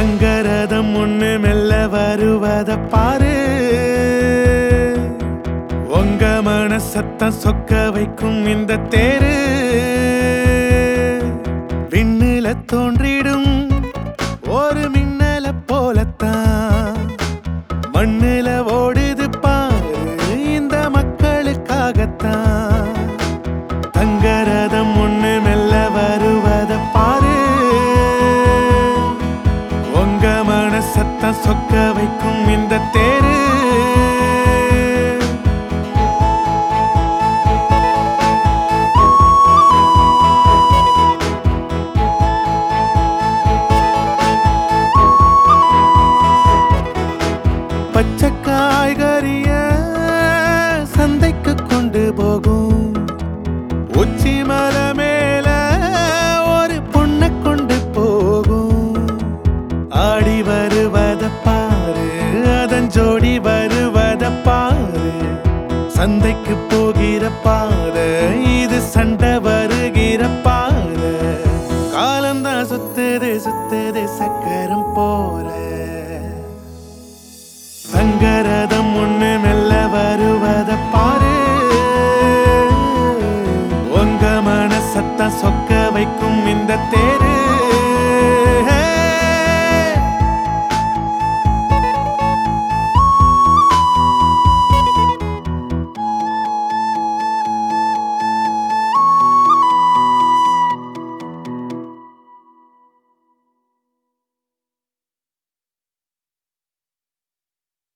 தங்கரதம் ஒண்ணு மெல்ல வருவத பாரு உங்க மனசத்தம் சொக்க வைக்கும் இந்த தேரு விண்ணுல தோன்றிடும் ஒரு மின்னல போலத்தான் மண்ணுல ஓடுது பாரு இந்த மக்களுக்காகத்தான் தங்கரதம் ஒண்ணு மெல்ல வருவத பாரு உங்க மனசத்தம் சொக்க வைக்கும் இந்த தேரு பச்சை காய்கறிய சந்தைக்கு கொண்டு போகும் உச்சி மலை மேல ஒரு பொண்ணை கொண்டு போகும் ஆடி வருவத பாரு அதன் ஜோடி வருவத பாரு சந்தைக்கு போகிற பாதை இது சண்டை வருகிற பாதை காலந்தான் சுத்துது சுத்துது சக்கரம் போல சங்கரதம் ஒண்ணு மெல்ல வருவத பாரு உங்க மனசத்த சொக்க வைக்கும் இந்த தே